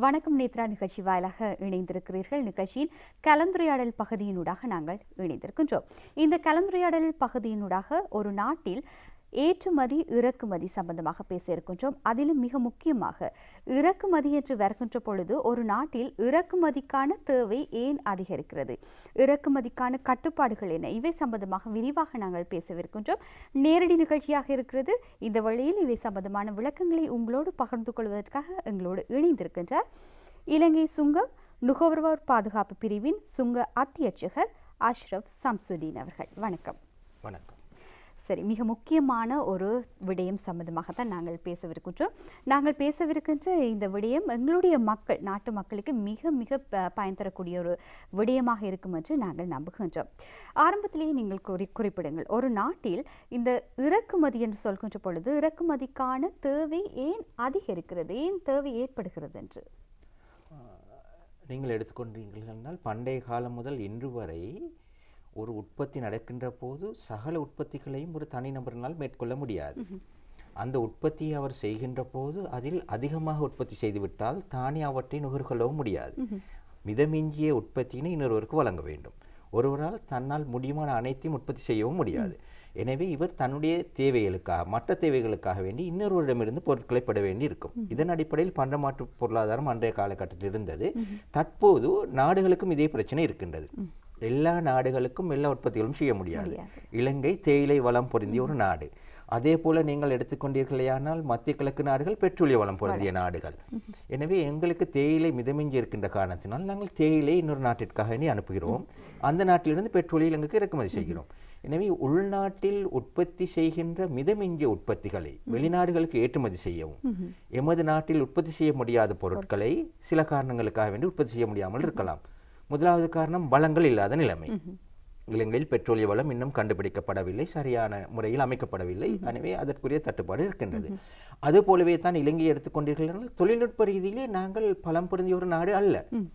வணக்கம் நேத்ரா நிகழ்ச்சி வாயிலாக இணைந்திருக்கிறீர்கள் நிகழ்ச்சியின் கலந்துரையாடல் பகுதியினூடாக நாங்கள் இணைந்திருக்கின்றோம் இந்த கலந்துரையாடல் பகுதியினூடாக ஒரு நாட்டில் ஏற்றுமதி இறக்குமதி சம்பந்தமாக பேச இருக்கின்றோம் அதிலும் மிக முக்கியமாக இறக்குமதி என்று வருகின்ற பொழுது ஒரு நாட்டில் இறக்குமதிக்கான தேவை ஏன் அதிகரிக்கிறது இறக்குமதிக்கான கட்டுப்பாடுகள் என்ன இவை சம்பந்தமாக விரிவாக நாங்கள் பேசவிருக்கின்றோம் நேரடி நிகழ்ச்சியாக இருக்கிறது இந்த வழியில் இவை சம்பந்தமான விளக்கங்களை உங்களோடு பகிர்ந்து கொள்வதற்காக எங்களோடு இணைந்திருக்கின்றார் இலங்கை சுங்கம் நுகர்வோர் பாதுகாப்பு பிரிவின் சுங்க அத்தியட்சகர் அஷ்ரப் சம்சுதீன் அவர்கள் வணக்கம் வணக்கம் சரி மிக முக்கியமான ஒரு விடயம் சம்பந்தமாகத்தான் நாங்கள் பேசவிருக்கின்றோம் நாங்கள் பேசவிருக்கின்ற இந்த விடயம் எங்களுடைய மக்கள் நாட்டு மக்களுக்கு மிக மிக ப- பயன் தரக்கூடிய ஒரு விடயமாக இருக்கும் என்று நாங்கள் நம்புகின்றோம் ஆரம்பத்திலேயே நீங்கள் குறி குறிப்பிடுங்கள் ஒரு நாட்டில் இந்த இறக்குமதி என்று சொல்கின்ற பொழுது இறக்குமதிக்கான தேவை ஏன் அதிகரிக்கிறது ஏன் தேவை ஏற்படுகிறது என்று நீங்கள் எடுத்துக்கொண்டீர்கள் என்றால் பண்டைய காலம் முதல் இன்று வரை ஒரு உற்பத்தி நடக்கின்ற போது சகல உற்பத்திகளையும் ஒரு தனிநபரினால் மேற்கொள்ள முடியாது அந்த உற்பத்தியை அவர் செய்கின்ற போது அதில் அதிகமாக உற்பத்தி செய்துவிட்டால் தானே அவற்றை நுகர்கொள்ளவும் முடியாது மிதமிஞ்சிய உற்பத்தியினை இன்னொருவருக்கு வழங்க வேண்டும் ஒருவரால் தன்னால் முடியுமான அனைத்தையும் உற்பத்தி செய்யவும் முடியாது எனவே இவர் தன்னுடைய தேவைகளுக்காக மற்ற தேவைகளுக்காக வேண்டி இன்னொருவரிடமிருந்து பொருட்களை பெற வேண்டி இருக்கும் இதன் அடிப்படையில் பண்டமாற்று பொருளாதாரம் அன்றைய காலகட்டத்தில் இருந்தது தற்போது நாடுகளுக்கும் இதே பிரச்சனை இருக்கின்றது எல்லா நாடுகளுக்கும் எல்லா உற்பத்திகளும் செய்ய முடியாது இலங்கை தேயிலை வளம் பொருந்திய ஒரு நாடு அதே போல நீங்கள் எடுத்துக்கொண்டீர்களேயானால் மத்திய கிழக்கு நாடுகள் பெட்ரோலிய வளம் பொருந்திய நாடுகள் எனவே எங்களுக்கு தேயிலை மிதமிஞ்சி இருக்கின்ற காரணத்தினால் நாங்கள் தேயிலை இன்னொரு நாட்டிற்காக வேண்டி அனுப்புகிறோம் அந்த நாட்டிலிருந்து பெட்ரோலை இலங்கைக்கு இறக்குமதி செய்கிறோம் எனவே உள்நாட்டில் உற்பத்தி செய்கின்ற மிதமிஞ்சிய உற்பத்திகளை வெளிநாடுகளுக்கு ஏற்றுமதி செய்யவும் எமது நாட்டில் உற்பத்தி செய்ய முடியாத பொருட்களை சில காரணங்களுக்காக வேண்டி உற்பத்தி செய்ய முடியாமல் இருக்கலாம் முதலாவது காரணம் வளங்கள் இல்லாத நிலைமை இலங்கையில் பெட்ரோலிய வளம் இன்னும் கண்டுபிடிக்கப்படவில்லை சரியான முறையில் அமைக்கப்படவில்லை எனவே அதற்குரிய தட்டுப்பாடு இருக்கின்றது அது போலவே தான் இலங்கையை எடுத்துக்கொண்டீர்கள் என்றால் தொழில்நுட்ப ரீதியிலே நாங்கள் பலம் பொருந்திய ஒரு நாடு அல்ல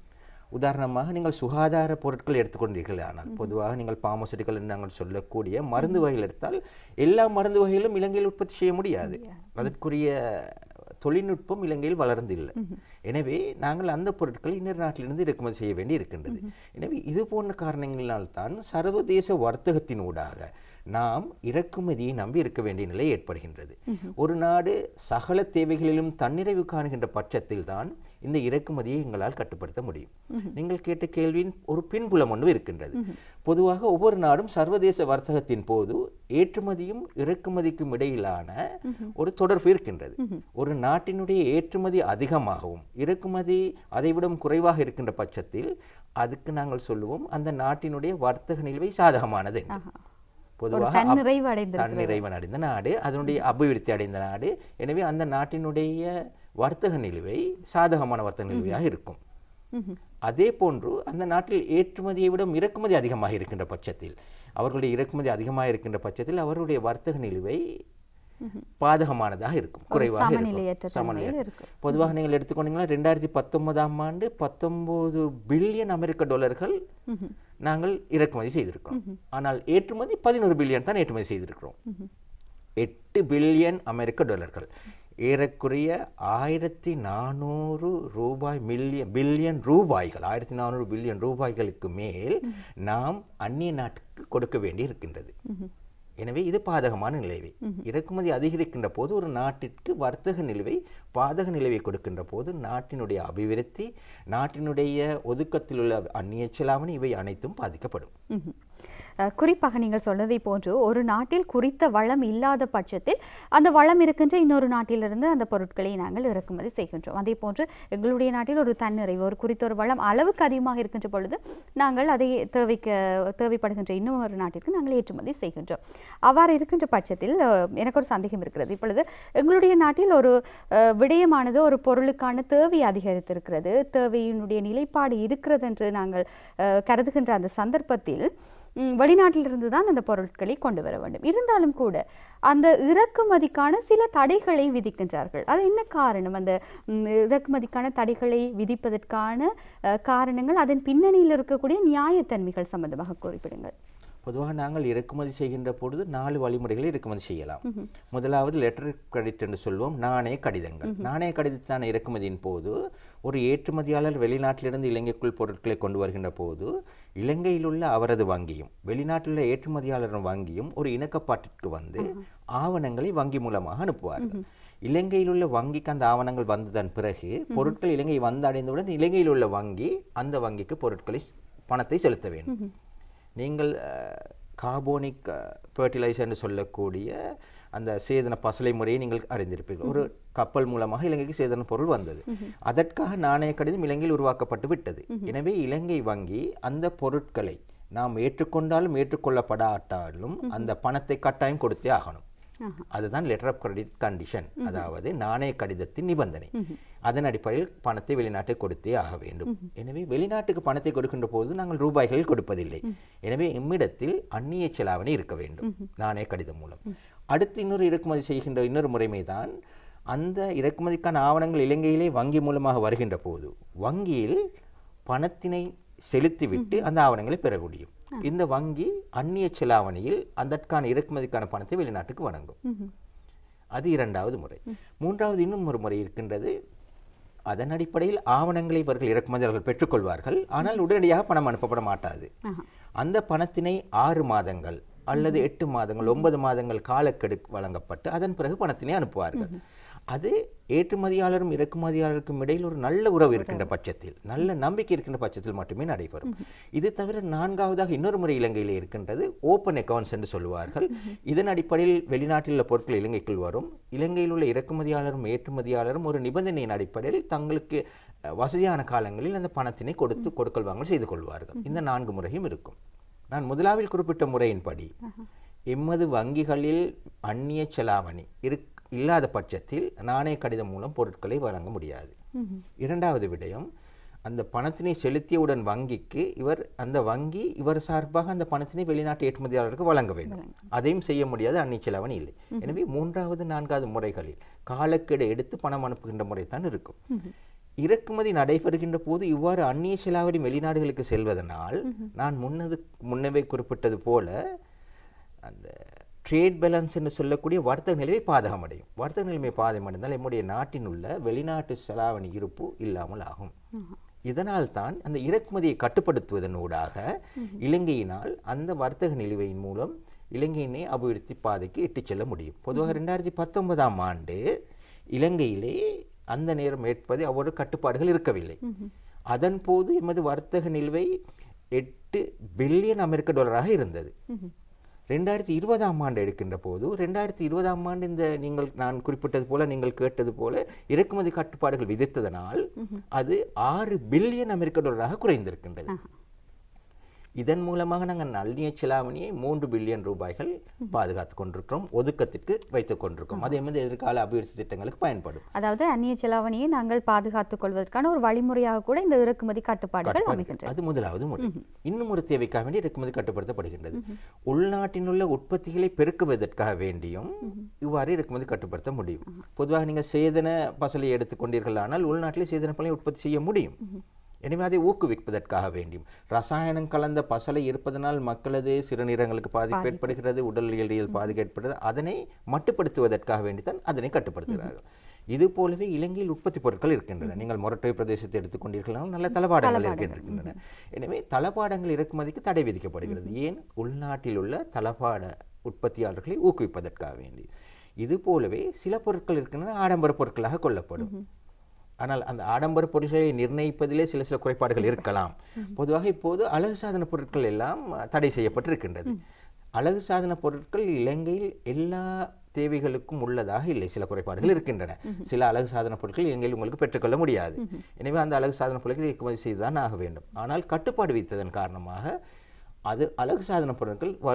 உதாரணமாக நீங்கள் சுகாதார பொருட்கள் எடுத்துக்கொண்டீர்கள் ஆனால் பொதுவாக நீங்கள் பாமசூட்டிகள் என்று நாங்கள் சொல்லக்கூடிய மருந்து வகைகள் எடுத்தால் எல்லா மருந்து வகைகளும் இலங்கையில் உற்பத்தி செய்ய முடியாது அதற்குரிய தொழில்நுட்பம் இலங்கையில் வளர்ந்தில்லை எனவே நாங்கள் அந்த பொருட்களை இன்னொரு நாட்டிலிருந்து இறக்குமதி செய்ய வேண்டி இருக்கின்றது எனவே இது போன்ற காரணங்களினால்தான் சர்வதேச வர்த்தகத்தினூடாக நாம் இறக்குமதியை நம்பி இருக்க வேண்டிய நிலை ஏற்படுகின்றது ஒரு நாடு சகல தேவைகளிலும் தன்னிறைவு காணுகின்ற பட்சத்தில் தான் இந்த இறக்குமதியை எங்களால் கட்டுப்படுத்த முடியும் நீங்கள் கேட்ட கேள்வியின் ஒரு பின்புலம் ஒன்று இருக்கின்றது பொதுவாக ஒவ்வொரு நாடும் சர்வதேச வர்த்தகத்தின் போது ஏற்றுமதியும் இறக்குமதிக்கும் இடையிலான ஒரு தொடர்பு இருக்கின்றது ஒரு நாட்டினுடைய ஏற்றுமதி அதிகமாகவும் இறக்குமதி அதைவிடம் குறைவாக இருக்கின்ற பட்சத்தில் அதுக்கு நாங்கள் சொல்லுவோம் அந்த நாட்டினுடைய வர்த்தக நிலுவை சாதகமானது என்று. ஒரு பொதுவாக அப்- தன்னிறைவு அடைந்திருக்கிறது தன்னிறைவன் அடைந்த நாடு அதனுடைய அபிவிருத்தி அடைந்த நாடு எனவே அந்த நாட்டினுடைய வர்த்தக நிலுவை சாதகமான வர்த்தக நிலுவையாக இருக்கும் ம்ஹும். அதே போன்று அந்த நாட்டில் ஏற்றுமதியை விட இறக்குமதி அதிகமாக இருக்கின்ற பட்சத்தில் அவர்களுடைய இறக்குமதி அதிகமாக இருக்கின்ற பட்சத்தில் அவருடைய வர்த்தக நிலுவை பாதகமானதாக இருக்கும் குறைவாக சமநிலையற்ற இருக்கும் தன்மையில் சமநிலையற்ற இருக்கும். பொதுவாக நீங்கள் எடுத்துக்கொண்டீங்கன்னா ரெண்டாயிரத்தி பத்தொன்பதாம் ஆண்டு பத்தொன்பது பில்லியன் அமெரிக்க டாலர்கள் ம்ஹும். நாங்கள் இறக்குமதி செய்திருக்கிறோம் ஆனால் ஏற்றுமதி பதினோரு பில்லியன் தான் ஏற்றுமதி செய்திருக்கிறோம் எட்டு பில்லியன் அமெரிக்க டாலர்கள் ஏறக்குறைய ஆயிரத்தி நானூறு ரூபாய் மில்லியன் பில்லியன் ரூபாய்கள் ஆயிரத்தி நானூறு பில்லியன் ரூபாய்களுக்கு மேல் நாம் அந்நிய நாட்டுக்கு கொடுக்க வேண்டி இருக்கின்றது எனவே இது பாதகமான நிலைவை இறக்குமதி அதிகரிக்கின்ற போது ஒரு நாட்டிற்கு வர்த்தக நிலுவை பாதக நிலைவை கொடுக்கின்ற போது நாட்டினுடைய அபிவிருத்தி நாட்டினுடைய ஒதுக்கத்தில் உள்ள அந்நிய செலாவணி இவை அனைத்தும் பாதிக்கப்படும் ம்ஹும். அஹ், குறிப்பாக நீங்கள் சொன்னதை போன்று ஒரு நாட்டில் குறித்த வளம் இல்லாத பட்சத்தில் அந்த வளம் இருக்கின்ற இன்னொரு நாட்டிலிருந்து அந்த பொருட்களை நாங்கள் இறக்குமதி செய்கின்றோம் அதே போன்று எங்களுடைய நாட்டில் ஒரு தன்னிறைவு ஒரு குறித்த ஒரு வளம் அளவுக்கு அதிகமாக இருக்கின்ற பொழுது நாங்கள் அதை தேவைக்க தேவைப்படுகின்ற இன்னொரு நாட்டிற்கு நாங்கள் ஏற்றுமதி செய்கின்றோம் அவ்வாறு இருக்கின்ற பட்சத்தில் அஹ், எனக்கு ஒரு சந்தேகம் இருக்கிறது இப்பொழுது எங்களுடைய நாட்டில் ஒரு அஹ், விடயமானது ஒரு பொருளுக்கான தேவை அதிகரித்திருக்கிறது தேவையினுடைய நிலைப்பாடு இருக்கிறது என்று நாங்கள் அஹ், கருதுகின்ற அந்த சந்தர்ப்பத்தில் ம், வெளிநாட்டிலிருந்து தான் அந்த பொருட்களை கொண்டு வர வேண்டும் இருந்தாலும் கூட அந்த இறக்குமதிக்கான சில தடைகளை விதிக்கின்றார்கள் அது என்ன காரணம் அந்த ம், இறக்குமதிக்கான தடைகளை விதிப்பதற்கான அஹ், காரணங்கள் அதன் பின்னணியில் இருக்கக்கூடிய நியாயத்தன்மைகள் சம்பந்தமாக குறிப்பிடுங்கள் பொதுவாக நாங்கள் இறக்குமதி செய்கின்ற பொழுது நாலு வழிமுறைகளை இறக்குமதி செய்யலாம் முதலாவது லெட்டர் கிரெடிட் என்று சொல்வோம் நாணய கடிதங்கள் நாணய கடிதத்தான இறக்குமதியின் போது ஒரு ஏற்றுமதியாளர் வெளிநாட்டிலிருந்து இலங்கைக்குள் பொருட்களை கொண்டு வருகின்ற போது இலங்கையில் உள்ள அவரது வங்கியும் வெளிநாட்டில் உள்ள ஏற்றுமதியாளரின் வங்கியும் ஒரு இணக்கப்பாட்டிற்கு வந்து ஆவணங்களை வங்கி மூலமாக அனுப்புவார்கள் இலங்கையில் உள்ள வங்கிக்கு அந்த ஆவணங்கள் வந்ததன் பிறகு பொருட்கள் இலங்கை வந்தடைந்தவுடன் இலங்கையில் உள்ள வங்கி அந்த வங்கிக்கு பொருட்களை பணத்தை செலுத்த வேண்டும் நீங்கள் கார்போனிக் ஃபர்டிலைசர் என்று சொல்லக்கூடிய அந்த சேதன பசலை முறையை நீங்கள் அறிந்திருப்பீர்கள் ஒரு கப்பல் மூலமாக இலங்கைக்கு சேதன பொருள் வந்தது அதற்காக நாணய கடிதம் இலங்கையில் உருவாக்கப்பட்டு விட்டது எனவே இலங்கை வங்கி அந்த பொருட்களை நாம் ஏற்றுக்கொண்டாலும் ஏற்றுக்கொள்ளப்படாட்டாலும் அந்த பணத்தை கட்டாயம் கொடுத்தே ஆகணும் அதுதான் லெட்டர் ஆஃப் கிரெடிட் கண்டிஷன் அதாவது நாணய கடிதத்தின் நிபந்தனை அதன் அடிப்படையில் பணத்தை வெளிநாட்டுக்கு கொடுத்தே ஆக வேண்டும் எனவே வெளிநாட்டுக்கு பணத்தை கொடுக்கின்ற போது நாங்கள் ரூபாய்கள் கொடுப்பதில்லை எனவே எம்மிடத்தில் அந்நிய செலாவணி இருக்க வேண்டும் நாணய கடிதம் மூலம் அடுத்து இன்னொரு இறக்குமதி செய்கின்ற இன்னொரு முறைமை தான் அந்த இறக்குமதிக்கான ஆவணங்கள் இலங்கையிலே வங்கி மூலமாக வருகின்ற போது வங்கியில் பணத்தினை செலுத்திவிட்டு அந்த ஆவணங்களை பெற முடியும் இந்த வங்கி அந்நிய செலாவணியில் அதற்கான இறக்குமதிக்கான பணத்தை வெளிநாட்டுக்கு வழங்கும் அது இரண்டாவது முறை மூன்றாவது இன்னும் ஒரு முறை இருக்கின்றது அதன் அடிப்படையில் ஆவணங்களை இவர்கள் இறக்குமதியாளர்கள் பெற்றுக்கொள்வார்கள் ஆனால் உடனடியாக பணம் அனுப்பப்பட மாட்டாது அந்த பணத்தினை ஆறு மாதங்கள் அல்லது எட்டு மாதங்கள் ஒன்பது மாதங்கள் காலக்கெடு வழங்கப்பட்டு அதன் பிறகு பணத்தினை அனுப்புவார்கள் அது ஏற்றுமதியாளரும் இறக்குமதியாளருக்கும் இடையில் ஒரு நல்ல உறவு இருக்கின்ற பட்சத்தில் நல்ல நம்பிக்கை இருக்கின்ற பட்சத்தில் மட்டுமே நடைபெறும் இது தவிர நான்காவதாக இன்னொரு முறை இலங்கையில் இருக்கின்றது ஓப்பன் அக்கவுண்ட்ஸ் என்று சொல்லுவார்கள் இதன் அடிப்படையில் வெளிநாட்டில் உள்ள பொருட்கள் இலங்கைக்குள் வரும் இலங்கையில் உள்ள இறக்குமதியாளரும் ஏற்றுமதியாளரும் ஒரு நிபந்தனையின் அடிப்படையில் தங்களுக்கு வசதியான காலங்களில் அந்த பணத்தினை கொடுத்து கொடுக்கல் வாங்கல் செய்து கொள்வார்கள் இந்த நான்கு முறையும் இருக்கும் நான் முதலாவில் குறிப்பிட்ட முறையின்படி எமது வங்கிகளில் அந்நிய செலாவணி இருக் இல்லாத பட்சத்தில் நாணய கடிதம் மூலம் பொருட்களை வழங்க முடியாது இரண்டாவது விடயம் அந்த பணத்தினை செலுத்தியவுடன் வங்கிக்கு இவர் அந்த வங்கி இவர் சார்பாக அந்த பணத்தினை வெளிநாட்டு ஏற்றுமதியாளருக்கு வழங்க வேண்டும் அதையும் செய்ய முடியாது அந்நிய செலாவணி இல்லை எனவே மூன்றாவது நான்காவது முறைகளில் காலக்கெடு எடுத்து பணம் அனுப்புகின்ற முறை தான் இருக்கும் இறக்குமதி நடைபெறுகின்ற போது இவ்வாறு அந்நிய செலாவணி வெளிநாடுகளுக்கு செல்வதனால் நான் முன்னது முன்னவே குறிப்பிட்டது போல அந்த ட்ரேட் பேலன்ஸ் என்று சொல்லக்கூடிய வர்த்தக நிலைமை பாதகம் அடையும் வர்த்தக நிலைமை பாதகம் அடைந்தால் நம்முடைய நாட்டின் உள்ள வெளிநாட்டு செலாவணி இருப்பு இல்லாமல் ஆகும் இதனால் தான் அந்த இறக்குமதியை கட்டுப்படுத்துவதன் ஊடாக இலங்கையினால் அந்த வர்த்தக நிலுவையின் மூலம் இலங்கையினை அபிவிருத்தி பாதைக்கு இட்டுச் செல்ல முடியும் பொதுவாக ரெண்டாயிரத்தி பத்தொன்பதாம் ஆண்டு இலங்கையிலே அந்த நேரம் ஏற்பது அவ்வொரு கட்டுப்பாடுகள் இருக்கவில்லை அதன் போது எமது வர்த்தக நிலுவை எட்டு பில்லியன் அமெரிக்க டாலராக இருந்தது ரெண்டாயிரத்தி இருபதாம் ஆண்டு எடுக்கின்ற போது ரெண்டாயிரத்தி இருபதாம் ஆண்டு இந்த நீங்கள் நான் குறிப்பிட்டது போல நீங்கள் கேட்டது போல இறக்குமதி கட்டுப்பாடுகள் விதித்ததனால் அது ஆறு பில்லியன் அமெரிக்க டாலராக குறைந்திருக்கின்றது இதன் மூலமாக நாங்கள் அந்நிய செலாவணியை மூன்று பில்லியன் ரூபாய்கள் பாதுகாத்து கொண்டிருக்கிறோம் ஒதுக்கத்திற்கு வைத்துக் கொண்டிருக்கோம் அது எமது எதிர்கால அபிவிருத்தி திட்டங்களுக்கு பயன்படும் அதாவது அந்நிய செலாவணியை நாங்கள் பாதுகாத்துக் கொள்வதற்கான ஒரு வழிமுறையாக கூட இந்த இறக்குமதி கட்டுப்பாடுகள் அமைகின்றன அது முதலாவது முறை இன்னும் ஒரு தேவைக்காக வேண்டி இறக்குமதி கட்டுப்படுத்தப்படுகின்றது உள்நாட்டில் உள்ள உற்பத்திகளை பெருக்குவதற்காக வேண்டியும் இவ்வாறு இறக்குமதி கட்டுப்படுத்த முடியும் பொதுவாக நீங்கள் சேதன பசலை எடுத்துக்கொண்டீர்கள் ஆனால் உள்நாட்டிலே சேதன பசலை உற்பத்தி செய்ய முடியும் எனவே அதை ஊக்குவிப்பதற்காக வேண்டியும் ரசாயனம் கலந்த பசலை இருப்பதனால் மக்களது சிறுநீரங்களுக்கு பாதிப்பு ஏற்படுகிறது உடலியல் பாதிப்பு ஏற்படுகிறது அதனை மட்டுப்படுத்துவதற்காக வேண்டித்தான் அதனை கட்டுப்படுத்துகிறார்கள் இது போலவே இலங்கையில் உற்பத்தி பொருட்கள் இருக்கின்றன நீங்கள் மொரட்டை பிரதேசத்தை எடுத்துக்கொண்டீர்களால் நல்ல தளபாடங்கள் இருக்கின்றன எனவே தளபாடங்கள் இறக்குமதிக்கு தடை விதிக்கப்படுகிறது ஏன் உள்நாட்டில் உள்ள தளபாட உற்பத்தியாளர்களை ஊக்குவிப்பதற்காக வேண்டி இது போலவே சில பொருட்கள் இருக்கின்றன ஆடம்பர பொருட்களாக கொள்ளப்படும் ஆனால் அந்த ஆடம்பர பொருட்களை நிர்ணயிப்பதிலே சில சில குறைபாடுகள் இருக்கலாம் பொதுவாக இப்போது அழகு சாதன பொருட்கள் எல்லாம் தடை செய்யப்பட்டிருக்கின்றது அழகு சாதன பொருட்கள் இலங்கையில் எல்லா தேவைகளுக்கும் உள்ளதாக இல்லை சில குறைபாடுகள் இருக்கின்றன சில அழகு சாதன பொருட்கள் இலங்கையில் உங்களுக்கு பெற்றுக்கொள்ள முடியாது எனவே அந்த அழகு சாதன பொருட்களை இறக்குமதி செய்துதான் ஆக வேண்டும் ஆனால் கட்டுப்பாடு விதித்ததன் காரணமாக அது அழகு சாதன பொருட்கள் வருவது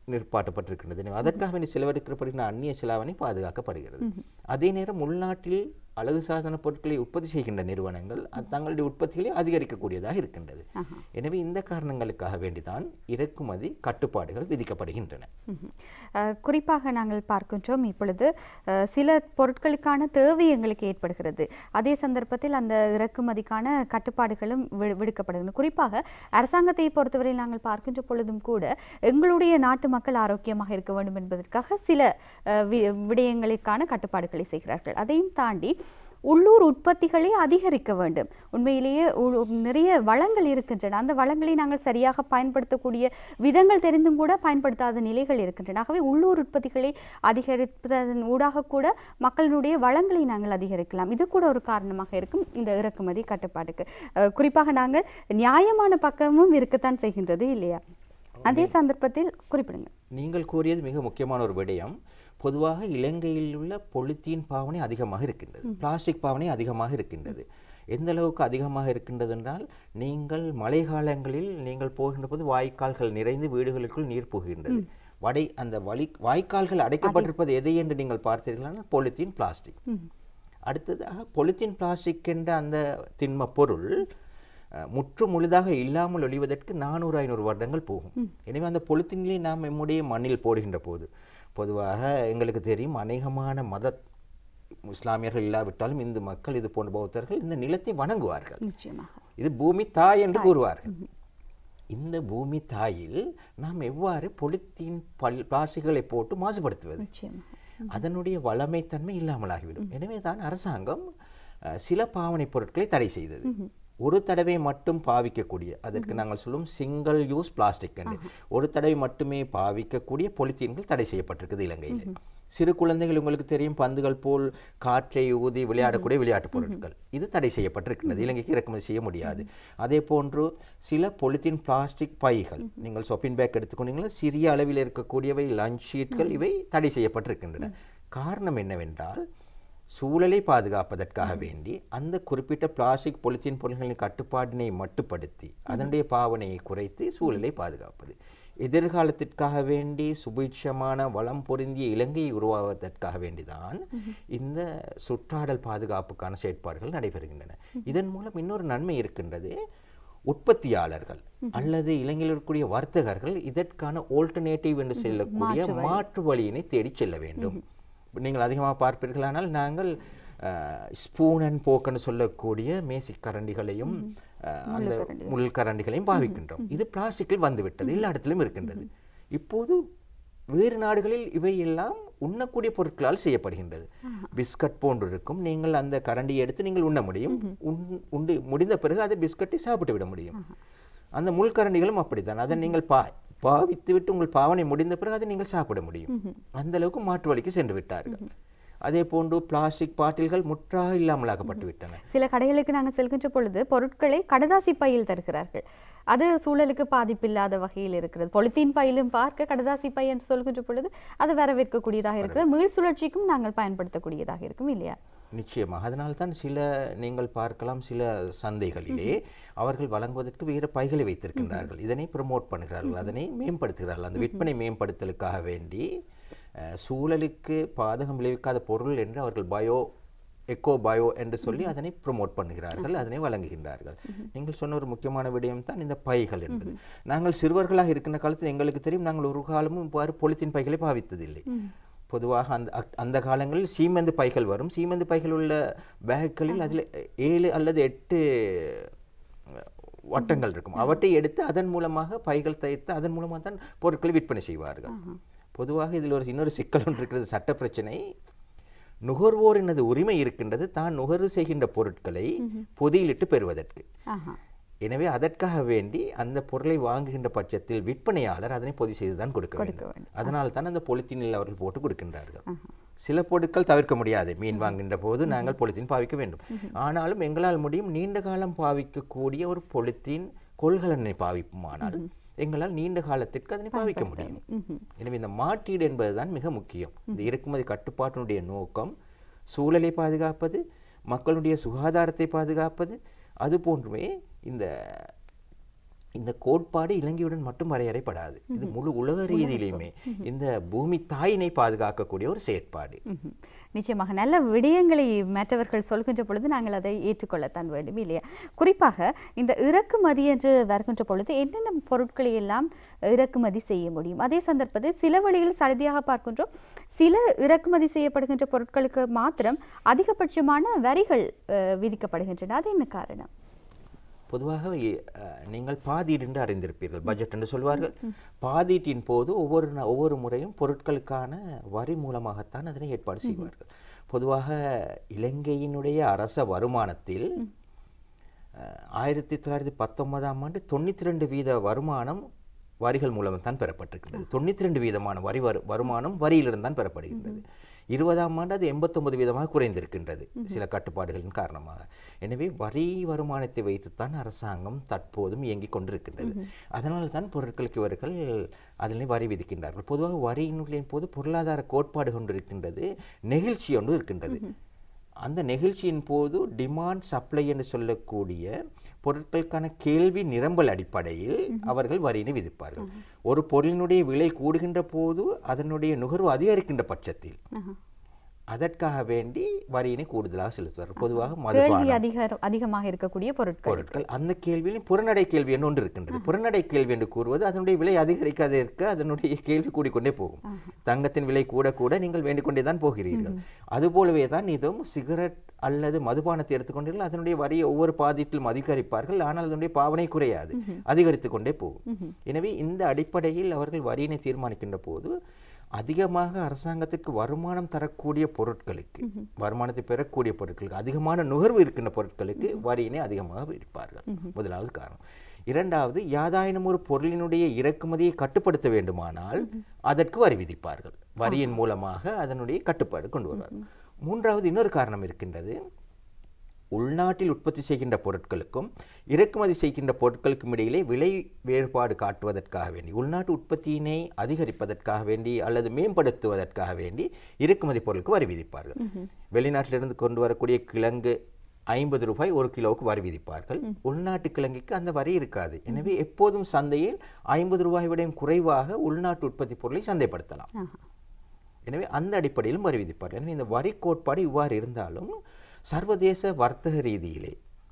நிற்பாட்டப்பட்டிருக்கின்றது எனவே அதற்காக வேண்டி செலவழிக்கப்படுகின்ற அந்நிய செலாவணி பாதுகாக்கப்படுகிறது அதே நேரம் உள்நாட்டில் அழகு சாதன பொருட்களை உற்பத்தி செய்கின்ற நிறுவனங்கள் அது தங்களுடைய உற்பத்திகளை அதிகரிக்கக்கூடியதாக இருக்கின்றது ஆஹா. எனவே இந்த காரணங்களுக்காக வேண்டிதான் இறக்குமதி கட்டுப்பாடுகள் விதிக்கப்படுகின்றன ம்ஹும். அஹ், குறிப்பாக நாங்கள் பார்க்கின்றோம் இப்பொழுது அஹ், சில பொருட்களுக்கான தேவை எங்களுக்கு ஏற்படுகிறது அதே சந்தர்ப்பத்தில் அந்த இறக்குமதிக்கான கட்டுப்பாடுகளும் வி- விடுக்கப்படுகிறது குறிப்பாக அரசாங்கத்தை பொறுத்தவரை நாங்கள் பார்க்கின்ற பொழுதும் கூட எங்களுடைய நாட்டு மக்கள் ஆரோக்கியமாக இருக்க வேண்டும் என்பதற்காக சில அஹ், வி- விடயங்களுக்கான கட்டுப்பாடுகளை செய்கிறார்கள் அதையும் தாண்டி உள்ளூர் உற்பத்திகளை அதிகரிக்க வேண்டும் உண்மையிலேயே உ- நிறைய வளங்கள் இருக்கின்றன அந்த வளங்களை நாங்கள் சரியாக பயன்படுத்தக்கூடிய விதங்கள் தெரிந்தும் கூட பயன்படுத்தாத நிலைகள் இருக்கின்றன ஆகவே உள்ளூர் உற்பத்திகளை அதிகரிப்பதன் ஊடாக கூட மக்களினுடைய வளங்களை நாங்கள் அதிகரிக்கலாம் இது கூட ஒரு காரணமாக இருக்கும் இந்த இறக்குமதி கட்டுப்பாட்டுக்கு அஹ், குறிப்பாக நாங்கள் நியாயமான பக்கமும் இருக்கத்தான் செய்கின்றது இல்லையா அதே சந்தர்ப்பத்தில் குறிப்பிடுங்க நீங்கள் கூறியது மிக முக்கியமான ஒரு விடயம் பொதுவாக இலங்கையில் உள்ள பொலித்தீன் பாவனை அதிகமாக இருக்கின்றது பிளாஸ்டிக் பாவனை அதிகமாக இருக்கின்றது எந்த அளவுக்கு அதிகமாக இருக்கின்றது என்றால் நீங்கள் மழை காலங்களில் நீங்கள் போகின்ற போது வாய்க்கால்கள் நிறைந்து வீடுகளுக்குள் நீர் புகுகின்றது வடை அந்த வழி வாய்க்கால்கள் அடைக்கப்பட்டிருப்பது எதை என்று நீங்கள் பார்த்தீர்களானால் பொலித்தீன் பிளாஸ்டிக் ம். அடுத்ததாக பொலித்தீன் பிளாஸ்டிக் என்ற அந்த திண்ம பொருள் அஹ், முற்று முழுதாக இல்லாமல் ஒழிவதற்கு நானூறு ஐநூறு வருடங்கள் போகும் எனவே அந்த பொலித்தீனிலே நாம் நம்முடைய மண்ணில் போடுகின்ற போது பொதுவாக எங்களுக்கு தெரியும் அநேகமான மத இஸ்லாமியர்கள் இல்லாவிட்டாலும் இந்து மக்கள் இது போன்ற பௌத்தர்கள் இந்த நிலத்தை வணங்குவார்கள் நிச்சயமாக இது பூமி தாய் என்று கூறுவார்கள் இந்த பூமி தாயில் நாம் எவ்வாறு பொலித்தீன் பல் பிளாஸ்டிக்குகளை போட்டு மாசுபடுத்துவது நிச்சயமாக அதனுடைய வளமைத்தன்மை இல்லாமலாகிவிடும் எனவே தான் அரசாங்கம் அஹ், சில பாவனைப் பொருட்களை தடை செய்தது ஒரு தடவை மட்டும் பாவிக்கக்கூடிய அதற்கு நாங்கள் சொல்லும் சிங்கிள் யூஸ் பிளாஸ்டிக் என்று ஒரு தடவை மட்டுமே பாவிக்கக்கூடிய பொலித்தீன்கள் தடை செய்யப்பட்டிருக்குது இலங்கையில் சிறு குழந்தைகள் உங்களுக்கு தெரியும் பந்துகள் போல் காற்றை ஊதி விளையாடக்கூடிய விளையாட்டுப் பொருட்கள் இது தடை செய்யப்பட்டிருக்கின்றது இலங்கைக்கு இறக்குமதி செய்ய முடியாது அதே போன்று சில பொலித்தீன் பிளாஸ்டிக் பைகள் நீங்கள் ஷாப்பிங் பேக் எடுத்துக்கொண்டீங்களா சிறிய அளவில் இருக்கக்கூடியவை லஞ்ச் ஷீட்கள் இவை தடை செய்யப்பட்டிருக்கின்றன காரணம் என்னவென்றால் சூழலை பாதுகாப்பதற்காக வேண்டி அந்த குறிப்பிட்ட பிளாஸ்டிக் பொலித்தீன் பொருட்களின் கட்டுப்பாட்டினை மட்டுப்படுத்தி அதனுடைய பாவனையை குறைத்து சூழலை பாதுகாப்பது எதிர்காலத்திற்காக வேண்டி சுபிட்சமான வளம் பொருந்திய இலங்கையை உருவாவதற்காக வேண்டிதான் இந்த சுற்றாடல் பாதுகாப்புக்கான செயற்பாடுகள் நடைபெறுகின்றன இதன் மூலம் இன்னொரு நன்மை இருக்கின்றது உற்பத்தியாளர்கள் அல்லது இலங்கையில் இருக்கக்கூடிய வர்த்தகர்கள் இதற்கான ஆல்டர்னேட்டிவ் என்று சொல்லக்கூடிய மாற்று வழியினை தேடி செல்ல வேண்டும் நீங்கள் அதிகமாக பார்ப்பீர்களானால் நாங்கள் ஸ்பூன் அண்ட் போக்குன்னு சொல்லக்கூடிய மேசிக் கரண்டிகளையும் அஹ், அந்த முள் கரண்டிகளையும் பாவிக்கின்றோம் இது பிளாஸ்டிக்கில் வந்துவிட்டது எல்லா இடத்திலும் இருக்கின்றது இப்போது வேறு நாடுகளில் இவை எல்லாம் உண்ணக்கூடிய பொருட்களால் செய்யப்படுகின்றது பிஸ்கட் போன்று இருக்கும் நீங்கள் அந்த கரண்டியை எடுத்து நீங்கள் உண்ண முடியும் உண்- உண்டு முடிந்த பிறகு அதை பிஸ்கட்டை சாப்பிட்டு விட முடியும் அந்த முள்கரண்டிகளும் அப்படித்தான் அதை நீங்கள் பா பாவித்து விட்டு உங்கள் பாவனை முடிந்த பிறகு அதை நீங்கள் சாப்பிட முடியும் அந்த அளவுக்கு மாற்று வழிக்கு சென்று விட்டார்கள் அதே போன்று பிளாஸ்டிக் பாட்டில்கள் முற்றாக இல்லாமலாக்கப்பட்டு விட்டன சில கடைகளுக்கு நாங்கள் செல்கின்ற பொழுது பொருட்களை கடதாசி பையில் தருகிறார்கள் அது சூழலுக்கு பாதிப்பில்லாத வகையில் இருக்கிறது பொலித்தீன் பையிலும் பார்க்க கடதாசி பை என்று சொல்கின்ற பொழுது அது வரவேற்கக்கூடியதாக இருக்கிறது மீள் சுழற்சிக்கும் நாங்கள் பயன்படுத்தக்கூடியதாக இருக்கும் இல்லையா நிச்சயமாக அதனால்தான் சில நீங்கள் பார்க்கலாம் சில சந்தைகளிலே அவர்கள் வழங்குவதற்கு வேறு பைகளை வைத்திருக்கின்றார்கள் இதனை ப்ரமோட் பண்ணுகிறார்கள் அதனை மேம்படுத்துகிறார்கள் அந்த விற்பனை மேம்படுத்தலுக்காக வேண்டி அஹ், சூழலுக்கு பாதகம் விளைவிக்காத பொருள் என்று அவர்கள் பயோ எக்கோ பயோ என்று சொல்லி அதனை ப்ரமோட் பண்ணுகிறார்கள் அதனை வழங்குகின்றார்கள் நீங்கள் சொன்ன ஒரு முக்கியமான விடயம் தான் இந்த பைகள் என்பது நாங்கள் சிறுவர்களாக இருக்கின்ற காலத்தில் எங்களுக்கு தெரியும் நாங்கள் ஒரு காலமும் இவ்வாறு பொலித்தீன் பைகளை பாவித்ததில்லை பொதுவாக அந்த அக்- அந்த காலங்களில் சீமெந்து பைகள் வரும் சீமெந்து பைகள் உள்ள பேக்குகளில் அதில் ஏழு அல்லது எட்டு அஹ், வட்டங்கள் இருக்கும் அவற்றை எடுத்து அதன் மூலமாக பைகள் தயாரித்து அதன் மூலமாக தான் பொருட்களை விற்பனை செய்வார்கள் பொதுவாக இதில் ஒரு இன்னொரு சிக்கல் ஒன்று இருக்கிறது சட்ட பிரச்சனை நுகர்வோரினது உரிமை இருக்கின்றது தான் நுகர்வு செய்கின்ற பொருட்களை பொதியிலிட்டு பெறுவதற்கு ஆஹா எனவே அதற்காக வேண்டி அந்த பொருளை வாங்குகின்ற பட்சத்தில் விற்பனையாளர் அதனை பொதி செய்து தான் கொடுக்க கொடுக்க வேண்டும் வேண்டும். அதனால் தான் அந்த பொலித்தீனில் அவர்கள் போட்டு கொடுக்கின்றார்கள் சில பொருட்கள் தவிர்க்க முடியாது மீன் வாங்குகின்ற போது நாங்கள் பொலித்தீன் பாவிக்க வேண்டும் ஆனாலும் எங்களால் முடியும் நீண்ட காலம் பாவிக்கக்கூடிய ஒரு பொலித்தீன் கொள்கலனை பாவிப்புமானால் எங்களால் நீண்ட காலத்திற்கு அதனை பாவிக்க முடியும் எனவே இந்த மாற்றீடு என்பதுதான் மிக முக்கியம் இந்த இறக்குமதி கட்டுப்பாட்டினுடைய நோக்கம் சூழலை பாதுகாப்பது மக்களுடைய சுகாதாரத்தை பாதுகாப்பது அது போன்றுமே இந்த இந்த கோட்பாடு இலங்கையுடன் மட்டும் வரையறைப்படாது இது முழு உலக ரீதியிலுமே இந்த பூமி தாயினை பாதுகாக்கக்கூடிய ஒரு செயற்பாடு ம்ஹும். நிச்சயமாக நல்ல விடயங்களை மற்றவர்கள் சொல்கின்ற பொழுது நாங்கள் அதை ஏற்றுக்கொள்ளத்தான் வேண்டும் இல்லையா குறிப்பாக இந்த இறக்குமதி என்று வருகின்ற பொழுது என்னென்ன பொருட்களை எல்லாம் இறக்குமதி செய்ய முடியும் அதே சந்தர்ப்பத்தில் சில வழியில் சடுதியாக பார்க்கின்றோம் சில இறக்குமதி செய்யப்படுகின்ற பொருட்களுக்கு மாத்திரம் அதிகபட்சமான வரிகள் அஹ், விதிக்கப்படுகின்றன அது என்ன காரணம் பொதுவாக இ- அஹ், நீங்கள் பாதீடு என்று அறிந்திருப்பீர்கள் பட்ஜெட் என்று சொல்வார்கள் பாதீட்டின் போது ஒவ்வொரு நா- ஒவ்வொரு முறையும் பொருட்களுக்கான வரி மூலமாகத்தான் அதனை ஏற்பாடு செய்வார்கள் பொதுவாக இலங்கையினுடைய அரச வருமானத்தில் அஹ், ஆயிரத்தி தொள்ளாயிரத்தி பத்தொன்பதாம் ஆண்டு தொண்ணூற்றி ரெண்டு வீத வருமானம் வரிகள் மூலம் தான் பெறப்பட்டிருக்கிறது தொண்ணூற்றி ரெண்டு வீதமான வரி வரு வருமானம் வரியிலிருந்து தான் பெறப்படுகின்றது இருபதாம் ஆண்டு அது எண்பத்தொன்பது வீதமாக குறைந்திருக்கின்றது சில கட்டுப்பாடுகளின் காரணமாக எனவே வரி வருமானத்தை வைத்துத்தான் அரசாங்கம் தற்போதும் இயங்கிக் கொண்டிருக்கின்றது அதனால தான் பொருட்களுக்கு இவர்கள் அதில் வரி விதிக்கின்றார்கள் பொதுவாக வரியினுடைய போது பொருளாதார கோட்பாடு கொண்டிருக்கின்றது நெகிழ்ச்சி ஒன்று இருக்கின்றது அந்த நிகழ்ச்சியின் போது டிமாண்ட் சப்ளை என்று சொல்லக்கூடிய பொருட்களுக்கான கேள்வி நிரம்பல் அடிப்படையில் அவர்கள் வரியினை விதிப்பார்கள் ஒரு பொருளினுடைய விலை கூடுகின்ற போது அதனுடைய நுகர்வு அதிகரிக்கின்ற பட்சத்தில் அதற்காக வேண்டி வரியினை கூடுதலாக செலுத்துவார்கள் பொதுவாக கேள்வி மதுபானம் அதிக அதிகமாக இருக்கக்கூடிய பொருட்கள் பொருட்கள் அந்த கேள்வியில் புறநடை கேள்வி என்று ஒன்று இருக்கின்றது புறநடை கேள்வி என்று கூறுவது அதனுடைய விலை அதிகரிக்காத இருக்க அதனுடைய கேள்வி கூடிக்கொண்டே போகும் தங்கத்தின் விலை கூட கூட நீங்கள் வேண்டிக் கொண்டே தான் போகிறீர்கள் அதுபோலவே தான் இதுவும் சிகரெட் அல்லது மதுபானத்தை எடுத்துக்கொண்டீர்கள் அதனுடைய வரியை ஒவ்வொரு பாதிட்டிலும் அதிகரிப்பார்கள் ஆனால் அதனுடைய பாவனை குறையாது அதிகரித்து கொண்டே போகும் எனவே இந்த அடிப்படையில் அவர்கள் வரியினை தீர்மானிக்கின்ற போது அதிகமாக அரசாங்கத்திற்கு வருமானம் தரக்கூடிய பொருட்களுக்கு வருமானத்தை பெறக்கூடிய பொருட்களுக்கு அதிகமான நுகர்வு இருக்கின்ற பொருட்களுக்கு வரியினை அதிகமாக விதிப்பார்கள் முதலாவது காரணம் இரண்டாவது யாதாயினும் ஒரு பொருளினுடைய இறக்குமதியை கட்டுப்படுத்த வேண்டுமானால் அதற்கு வரி விதிப்பார்கள் வரியின் மூலமாக அதனுடைய கட்டுப்பாடு கொண்டு வருவார்கள் மூன்றாவது இன்னொரு காரணம் இருக்கின்றது உள்நாட்டில் உற்பத்தி செய்கின்ற பொருட்களுக்கும் இறக்குமதி செய்கின்ற பொருட்களுக்கும் இடையிலே விலை வேறுபாடு காட்டுவதற்காக வேண்டி உள்நாட்டு உற்பத்தியினை அதிகரிப்பதற்காக வேண்டி அல்லது மேம்படுத்துவதற்காக வேண்டி இறக்குமதி பொருளுக்கு வரி விதிப்பார்கள் வெளிநாட்டிலிருந்து கொண்டு வரக்கூடிய கிழங்கு ஐம்பது ரூபாய் ஒரு கிலோவுக்கு வரி விதிப்பார்கள் உள்நாட்டு கிழங்குக்கு அந்த வரி இருக்காது எனவே எப்போதும் சந்தையில் ஐம்பது ரூபாய் விடையும் குறைவாக உள்நாட்டு உற்பத்தி பொருளை சந்தைப்படுத்தலாம் ஆஹா. எனவே அந்த அடிப்படையிலும் வரி விதிப்பார்கள் எனவே இந்த வரி கோட்பாடு இவ்வாறு இருந்தாலும் சர்வதேச வர்த்தக ரீதியிலே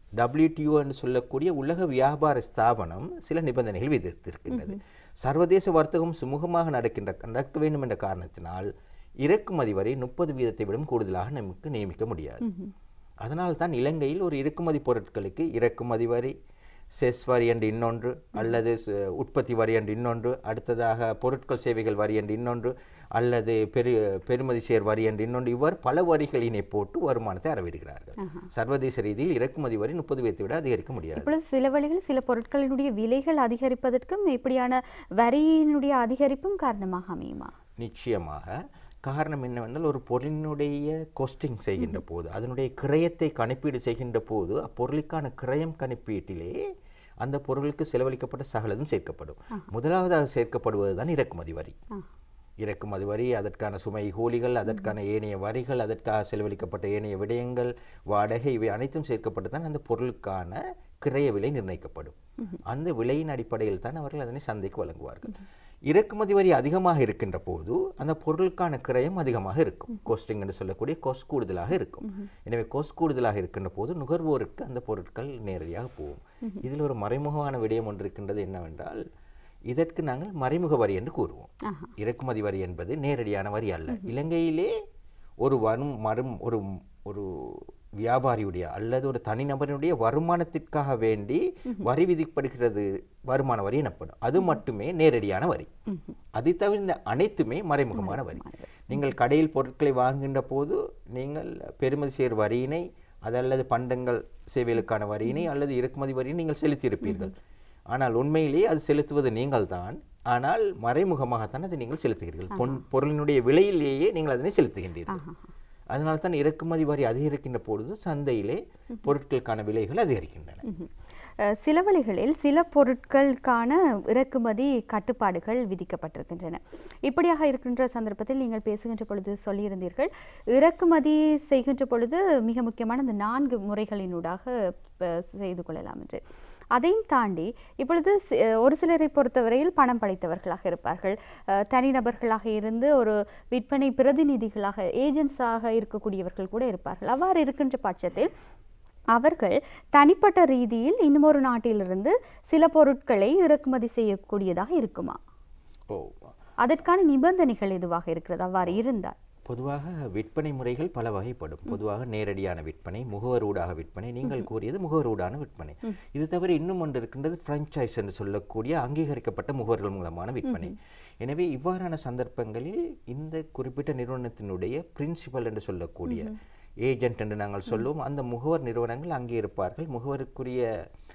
WTO என்று சொல்லக்கூடிய உலக வியாபார ஸ்தாபனம் சில நிபந்தனைகள் விதித்திருக்கின்றது சர்வதேச வர்த்தகம் சுமூகமாக நடக்கின்ற நடக்க வேண்டும் என்ற காரணத்தினால் இறக்குமதி வரி முப்பது வீதத்தை விட கூடுதலாக நமக்கு நியமிக்க முடியாது அதனால் தான் இலங்கையில் ஒரு இறக்குமதி பொருட்களுக்கு இறக்குமதி வரி செஸ் வரி என்று இன்னொன்று அல்லது ச- உற்பத்தி வரி என்று இன்னொன்று அடுத்ததாக பொருட்கள் சேவைகள் வரி என்று இன்னொன்று அல்லது பெரு பெருமதி சேர் வரி என்று இன்னொன்று இவ்வாறு பல வரிகளினை போட்டு வருமானத்தை அறவிடுகிறார்கள் சர்வதேச ரீதியில் இறக்குமதி வரி முப்பது வீதத்தை விட அதிகரிக்க முடியாது இப்பொழுது சில வழிகளில் சில பொருட்களினுடைய விலைகள் அதிகரிப்பதற்கும் இப்படியான வரியினுடைய அதிகரிப்பும் காரணமாக அமையுமா நிச்சயமாக காரணம் என்னவென்றால் ஒரு பொருளினுடைய கோஸ்டிங் செய்கின்ற போது அதனுடைய கிரயத்தை கணிப்பீடு செய்கின்ற போது அப்பொருளுக்கான கிரயம் கணிப்பீட்டிலே அந்த பொருளுக்கு செலவழிக்கப்பட்ட சகலதும் சேர்க்கப்படும் முதலாவதாக சேர்க்கப்படுவது தான் இறக்குமதி வரி இறக்குமதி வரி அதற்கான சுமை கூலிகள் அதற்கான ஏனைய வரிகள் அதற்காக செலவழிக்கப்பட்ட ஏனைய விடயங்கள் வாடகை இவை அனைத்தும் சேர்க்கப்பட்டு தான் அந்த பொருளுக்கான கிரய விலை நிர்ணயிக்கப்படும் அந்த விலையின் அடிப்படையில் தான் அவர்கள் அதனை சந்தைக்கு வழங்குவார்கள் இறக்குமதி வரி அதிகமாக இருக்கின்ற போது அந்த பொருளுக்கான கிரயம் அதிகமாக இருக்கும் கோஸ்டிங் என்று சொல்லக்கூடிய கோஸ்ட் கூடுதலாக இருக்கும் எனவே கோஸ்ட் கூடுதலாக இருக்கின்ற போது நுகர்வோருக்கு அந்த பொருட்கள் நேரடியாக போகும் இதில் ஒரு மறைமுகமான விடயம் ஒன்று இருக்கின்றது என்னவென்றால் இதற்கு நாங்கள் மறைமுக வரி என்று கூறுவோம் ஆஹா. இறக்குமதி வரி என்பது நேரடியான வரி அல்ல இலங்கையிலே ஒரு வரும் மரும் ஒரு ஒரு வியாபாரியுடைய அல்லது ஒரு தனிநபரினுடைய வருமானத்திற்காக வேண்டி வரி விதிக்கப்படுகிறது வருமான வரி எனப்படும் அது மட்டுமே நேரடியான வரி அதை தவிர்ந்த அனைத்துமே மறைமுகமான வரி நீங்கள் கடையில் பொருட்களை வாங்குகின்ற போது நீங்கள் பெருமதி சேர் வரியினை அது அல்லது பண்டங்கள் சேவைகளுக்கான வரியினை அல்லது இறக்குமதி வரியை நீங்கள் செலுத்தியிருப்பீர்கள் ஆனால் உண்மையிலேயே அது செலுத்துவது நீங்கள்தான் ஆனால் மறைமுகமாகத்தான் அதை நீங்கள் செலுத்துகிறீர்கள் பொன் பொருளினுடைய விலையிலேயே நீங்கள் அதனை செலுத்துகின்றீர்கள் அதனால தான் இறக்குமதி வரி அதிகரிக்கின்ற பொழுது சந்தையிலே பொருட்களுக்கான விலைகள் அதிகரிக்கின்றன ம்ஹும். அஹ், சில வழிகளில் சில பொருட்களுக்கான இறக்குமதி கட்டுப்பாடுகள் விதிக்கப்பட்டிருக்கின்றன இப்படியாக இருக்கின்ற சந்தர்ப்பத்தில் நீங்கள் பேசுகின்ற பொழுது சொல்லியிருந்தீர்கள் இறக்குமதி செய்கின்ற பொழுது மிக முக்கியமான இந்த நான்கு முறைகளினூடாக அஹ், செய்து கொள்ளலாம் என்று அதையும் தாண்டி இப்பொழுது சி- ஒரு சிலரை பொறுத்தவரையில் பணம் படைத்தவர்களாக இருப்பார்கள் அஹ், தனிநபர்களாக இருந்து ஒரு விற்பனை பிரதிநிதிகளாக ஏஜென்ட்ஸாக இருக்கக்கூடியவர்கள் கூட இருப்பார்கள் அவ்வாறு இருக்கின்ற பட்சத்தில் அவர்கள் தனிப்பட்ட ரீதியில் இன்னுமொரு நாட்டிலிருந்து சில பொருட்களை இறக்குமதி செய்யக்கூடியதாக இருக்குமா ஓ அதற்கான நிபந்தனைகள் எதுவாக இருக்கிறது அவ்வாறு இருந்தால் பொதுவாக விற்பனை முறைகள் பல வகைப்படும் பொதுவாக நேரடியான விற்பனை முகவரூடாக விற்பனை நீங்கள் கூறியது முகவரூடான விற்பனை இது தவிர இன்னும் ஒன்று இருக்கின்றது ஃப்ரான்ச்சைஸ் என்று சொல்லக்கூடிய அங்கீகரிக்கப்பட்ட முகவர்கள் மூலமான விற்பனை எனவே இவ்வாறான சந்தர்ப்பங்களில் இந்த குறிப்பிட்ட நிறுவனத்தினுடைய பிரின்சிபல் என்று சொல்லக்கூடிய ஏஜென்ட் என்று நாங்கள் சொல்லுவோம் அந்த முகவர் நிறுவனங்கள் அங்கே இருப்பார்கள் முகவருக்குரிய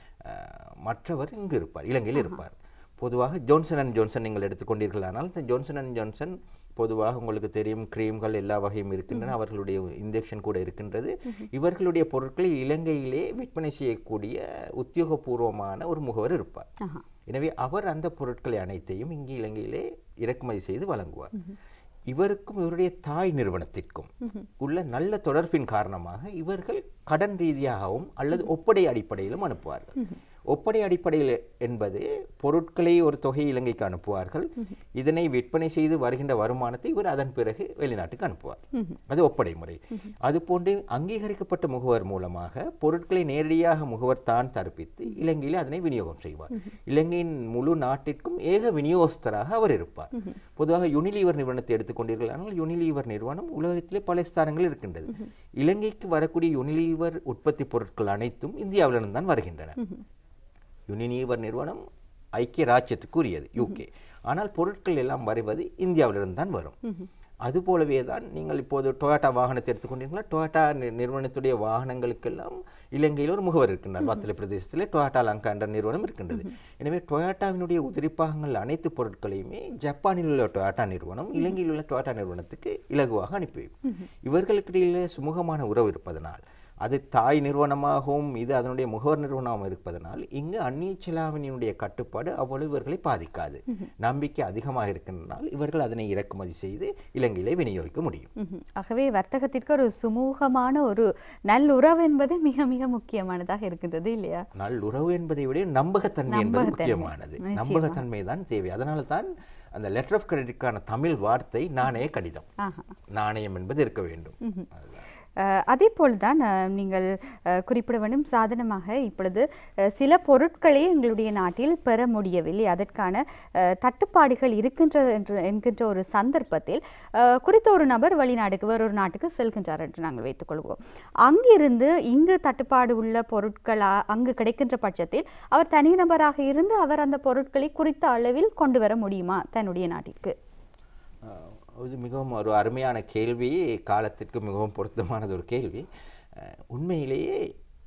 அஹ், மற்றவர் இங்கு இருப்பார் இலங்கையில் இருப்பார் பொதுவாக ஜோன்சன் அண்ட் ஜோன்சன் நீங்கள் எடுத்துக்கொண்டீர்களானால் இந்த ஜோன்சன் அண்ட் ஜோன்சன் பொதுவாக உங்களுக்கு தெரியும் கிரீம்கள் எல்லா வகையும் இருக்கின்றன அவர்களுடைய இன்ஜெக்ஷன் கூட இருக்கின்றது இவர்களுடைய பொருட்களை இலங்கையிலே விற்பனை செய்யக்கூடிய உத்தியோகபூர்வமான ஒரு முகவர் இருப்பார் ஆஹா. எனவே அவர் அந்த பொருட்களை அனைத்தையும் இங்கு இலங்கையிலே இறக்குமதி செய்து வழங்குவார் இவருக்கும் இவருடைய தாய் நிறுவனத்திற்கும் உள்ள நல்ல தொடர்பின் காரணமாக இவர்கள் கடன் ரீதியாகவும் அல்லது ஒப்படை அடிப்படையிலும் அனுப்புவார்கள் ஒப்படை அடிப்படையில் என்பது பொருட்களை ஒரு தொகை இலங்கைக்கு அனுப்புவார்கள் இதனை விற்பனை செய்து வருகின்ற வருமானத்தை இவர் அதன் பிறகு வெளிநாட்டுக்கு அனுப்புவார் அது ஒப்படை முறை அதுபோன்று அங்கீகரிக்கப்பட்ட முகவர் மூலமாக பொருட்களை நேரடியாக முகவர் தான் தரப்பித்து இலங்கையில் அதனை விநியோகம் செய்வார் இலங்கையின் முழு நாட்டிற்கும் ஏக விநியோகஸ்தராக அவர் இருப்பார் பொதுவாக யுனிலீவர் நிறுவனத்தை எடுத்துக்கொண்டீர்கள் ஆனால் யுனிலீவர் நிறுவனம் உலகத்திலே பல ஸ்தானங்கள் இருக்கின்றது இலங்கைக்கு வரக்கூடிய யுனிலீவர் உற்பத்தி பொருட்கள் அனைத்தும் இந்தியாவிலிருந்து தான் வருகின்றன யுனிலீவர் நிறுவனம் ஐக்கிய ராஜ்யத்துக்குரியது யூகே ஆனால் பொருட்கள் எல்லாம் வருவது இந்தியாவிலிருந்து தான் வரும் அதுபோலவே தான் நீங்கள் இப்போது டொயோட்டா வாகனத்தை எடுத்துக்கொண்டீர்களா டொயோட்டா நி- நிறுவனத்துடைய வாகனங்களுக்கெல்லாம் இலங்கையில் ஒரு முகவர் இருக்கின்றார் வாத்தலை பிரதேசத்தில் டொயோட்டா லங்கா என்ற நிறுவனம் இருக்கின்றது எனவே டொயோட்டாவினுடைய உதிரிப்பாகங்கள் அனைத்து பொருட்களையுமே ஜப்பானில் உள்ள டொயோட்டா நிறுவனம் இலங்கையில் உள்ள டொயோட்டா நிறுவனத்துக்கு இலகுவாக அனுப்பி வைக்கும். இவர்களுக்கிடையிலே சுமூகமான உறவு இருப்பதனால் அது தாய் நிறுவனமாகவும் இது அதனுடைய முகவர் நிறுவனமாகவும் இருப்பதனால் இங்கு அந்நிய செலாவணியினுடைய கட்டுப்பாடு அவ்வளவு இவர்களை பாதிக்காது நம்பிக்கை அதிகமாக இருக்கின்றனால் இவர்கள் அதனை இறக்குமதி செய்து இலங்கையிலே விநியோகிக்க முடியும் ம்ஹும். ஆகவே வர்த்தகத்திற்கு ஒரு சுமூகமான ஒரு நல்லுறவு என்பது மிக மிக முக்கியமானதாக இருக்கின்றது இல்லையா நல்லுறவு என்பதை விட நம்பகத்தன்மை என்பது நம்பகத்தன்மை. முக்கியமானது நிச்சயமா. நம்பகத்தன்மை தான் தேவை அதனால தான் அந்த லெட்டர் ஆஃப் கிரெடிட்கான தமிழ் வார்த்தை நாணய கடிதம் ஆஹா நாணயம் என்பது இருக்க வேண்டும் அதுதான். அஹ், அதே போல்தான் அஹ், நீங்கள் அஹ், குறிப்பிட வேண்டும் சாதனமாக இப்பொழுது அஹ், சில பொருட்களை எங்களுடைய நாட்டில் பெற முடியவில்லை அதற்கான அஹ், தட்டுப்பாடுகள் இருக்கின்ற என்று என்கின்ற ஒரு சந்தர்ப்பத்தில் அஹ், குறித்த ஒரு நபர் வெளிநாடுக்கு வேறொரு நாட்டுக்கு செல்கின்றார் என்று நாங்கள் வைத்துக்கொள்வோம் அங்கிருந்து இங்கு தட்டுப்பாடு உள்ள பொருட்களா அங்கு கிடைக்கின்ற பட்சத்தில் அவர் தனிநபராக இருந்து அவர் அந்த பொருட்களை குறித்த அளவில் கொண்டு வர முடியுமா தன்னுடைய நாட்டிற்கு அஹ், இது மிகவும் ஒரு அருமையான கேள்வி காலத்திற்கு மிகவும் பொருத்தமானது ஒரு கேள்வி அஹ், உண்மையிலேயே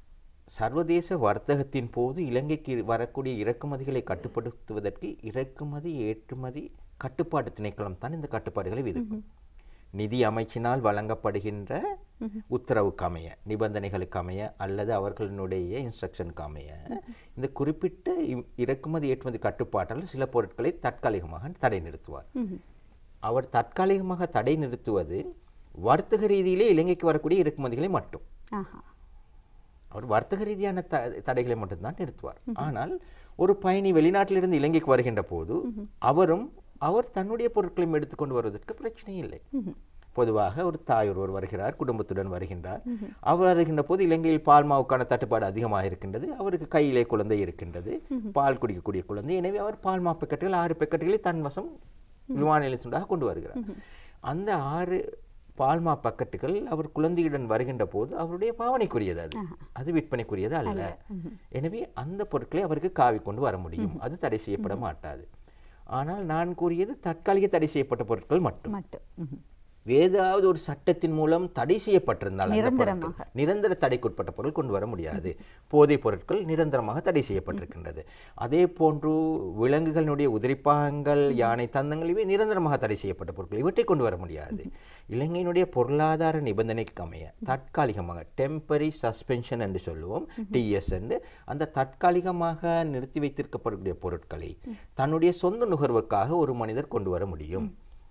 சர்வதேச வர்த்தகத்தின் போது இலங்கைக்கு வரக்கூடிய இறக்குமதிகளை கட்டுப்படுத்துவதற்கு இறக்குமதி ஏற்றுமதி கட்டுப்பாட்டு திணைக்களம் தான் இந்த கட்டுப்பாடுகளை விதிக்கும் நிதி அமைச்சினால் வழங்கப்படுகின்ற உத்தரவுக்கு அமைய நிபந்தனைகளுக்கு அமைய அல்லது அவர்களுடைய இன்ஸ்ட்ரக்ஷனுக்கு அமைய இந்த குறிப்பிட்ட இ- இறக்குமதி ஏற்றுமதி கட்டுப்பாட்டால் சில பொருட்களை தற்காலிகமாக தடை நிறுத்துவார் அவர் தற்காலிகமாக தடை நிறுத்துவது வர்த்தக ரீதியிலே இலங்கைக்கு வரக்கூடிய இறக்குமதிகளை மட்டும் ஆஹா அவர் வர்த்தக ரீதியான த தடைகளை மட்டும்தான் நிறுத்துவார் ஆனால் ஒரு பயணி வெளிநாட்டிலிருந்து இலங்கைக்கு வருகின்ற போது அவரும் அவர் தன்னுடைய பொருட்களையும் எடுத்துக்கொண்டு வருவதற்கு பிரச்சனை இல்லை பொதுவாக ஒரு தாய் ஒருவர் வருகிறார் குடும்பத்துடன் வருகின்றார் அவர் வருகின்ற போது இலங்கையில் பால் மாவுக்கான தட்டுப்பாடு அதிகமாக இருக்கின்றது அவருக்கு கையிலே குழந்தை இருக்கின்றது பால் குடிக்கக்கூடிய குழந்தை எனவே அவர் பால் மா பெக்கெட்டுகள் ஆறு பெக்கெட்டுகளை தன் வசம் விமான நிலையத்துடாக கொண்டு வருகிறார் அந்த ஆறு பால்மா பக்கெட்டுகள் அவர் குழந்தையுடன் வருகின்ற போது அவருடைய பாவனைக்குரியது அது அது விற்பனைக்குரியது அல்ல எனவே அந்த பொருட்களை அவருக்கு காவி கொண்டு வர முடியும் அது தடை செய்யப்பட மாட்டாது ஆனால் நான் கூறியது தற்காலிக தடை செய்யப்பட்ட பொருட்கள் மட்டும் மட்டும் ம்ஹும். ஏதாவது ஒரு சட்டத்தின் மூலம் தடை செய்யப்பட்டிருந்தால் அந்த பொருட்கள் நிரந்தரமாக. நிரந்தர தடைக்குட்பட்ட பொருள் கொண்டு வர முடியாது போதைப் பொருட்கள் நிரந்தரமாக தடை செய்யப்பட்டிருக்கின்றது அதே போன்று விலங்குகளினுடைய உதிரிப்பாகங்கள் யானை தந்தங்கள் இவை நிரந்தரமாக தடை செய்யப்பட்ட பொருட்கள் இவற்றை கொண்டு வர முடியாது இலங்கையினுடைய பொருளாதார நிபந்தனைக்கு அமைய தற்காலிகமாக டெம்பரரி சஸ்பென்ஷன் என்று சொல்லுவோம் டிஎஸ் என்று அந்த தற்காலிகமாக நிறுத்தி வைத்திருக்கப்படக்கூடிய பொருட்களை தன்னுடைய சொந்த நுகர்வுக்காக ஒரு மனிதர் கொண்டு வர முடியும்